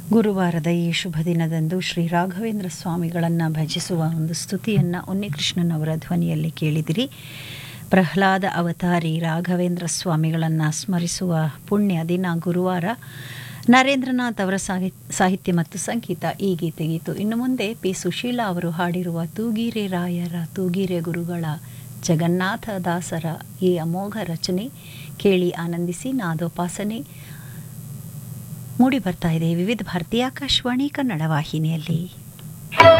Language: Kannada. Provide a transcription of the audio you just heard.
ಗುರುವಾರದ ಈ ಶುಭ ದಿನದಂದು ಶ್ರೀ ರಾಘವೇಂದ್ರ ಸ್ವಾಮಿಗಳನ್ನು ಭಜಿಸುವ ಒಂದು ಸ್ತುತಿಯನ್ನು ಉನ್ನಿಕೃಷ್ಣನವರ ಧ್ವನಿಯಲ್ಲಿ ಕೇಳಿದಿರಿ ಪ್ರಹ್ಲಾದ ಅವತಾರಿ ರಾಘವೇಂದ್ರ ಸ್ವಾಮಿಗಳನ್ನು ಸ್ಮರಿಸುವ ಪುಣ್ಯ ದಿನ ಗುರುವಾರ ನರೇಂದ್ರನಾಥ್ ಅವರ ಸಾಹಿ ಸಾಹಿತ್ಯ ಮತ್ತು ಸಂಗೀತ ಈ ಗೀತೆಗೀತು ಇನ್ನು ಮುಂದೆ ಪಿ ಸುಶೀಲಾ ಅವರು ಹಾಡಿರುವ ತೂಗೀರೆ ರಾಯರ ತೂಗೀರೆ ಗುರುಗಳ ಜಗನ್ನಾಥ ದಾಸರ ಈ ಅಮೋಘ ರಚನೆ ಕೇಳಿ ಆನಂದಿಸಿ ನಾದೋಪಾಸನೆ ಮೂಡಿ ಬರ್ತಾ ಇದೆ ವಿವಿಧ ಭಾರತೀಯ ಆಕಾಶವಾಣಿ ಕನ್ನಡ ವಾಹಿನಿಯಲ್ಲಿ